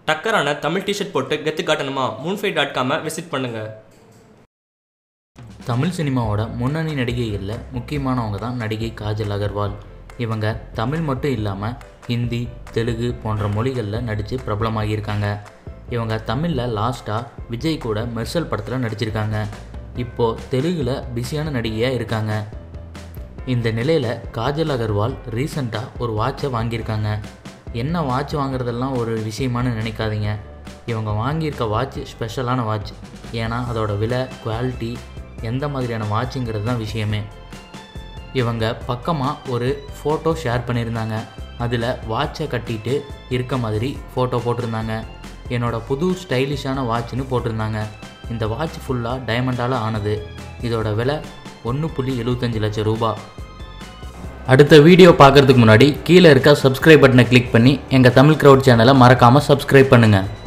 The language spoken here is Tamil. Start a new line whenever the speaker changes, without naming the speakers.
டக்கரான தமிழ் டிஷர்ட் போட்டு கெத்து காட்டணுமா மூன்ஃபை டாட் காமை விசிட் பண்ணுங்கள்
தமிழ் சினிமாவோட முன்னணி நடிகைகளில் முக்கியமானவங்க தான் நடிகை காஜல் அகர்வால் இவங்க தமிழ் மட்டும் இல்லாமல் ஹிந்தி தெலுங்கு போன்ற மொழிகளில் நடித்து பிரபலமாகியிருக்காங்க இவங்க தமிழில் லாஸ்ட்டாக விஜய் கூட மெர்சல் படத்தில் நடிச்சிருக்காங்க இப்போது தெலுங்கில் பிஸியான நடிகையாக இருக்காங்க இந்த நிலையில் காஜல் அகர்வால் ரீசண்டாக ஒரு வாட்சை வாங்கியிருக்காங்க என்ன வாட்ச் வாங்குறதெல்லாம் ஒரு விஷயமானு நினைக்காதீங்க இவங்க வாங்கியிருக்க வாட்ச் ஸ்பெஷலான வாட்ச் ஏன்னா அதோட விலை குவாலிட்டி எந்த மாதிரியான வாட்சுங்கிறது தான் விஷயமே இவங்க பக்கமாக ஒரு ஃபோட்டோ ஷேர் பண்ணியிருந்தாங்க அதில் வாட்சை கட்டிட்டு இருக்க மாதிரி ஃபோட்டோ போட்டிருந்தாங்க என்னோட புது ஸ்டைலிஷான வாட்ச்னு போட்டிருந்தாங்க இந்த வாட்ச் ஃபுல்லாக டைமண்டால் ஆனது இதோட விலை ஒன்று புள்ளி எழுபத்தஞ்சு லட்சம் ரூபாய் அடுத்த வீடியோ பார்க்குறதுக்கு முன்னாடி கீழே இருக்க சப்ஸ்கிரைப் பட்டனை கிளிக் பண்ணி எங்கள் தமிழ் க்ரௌட் சேனலை மறக்காமல் சப்ஸ்கிரைப் பண்ணுங்கள்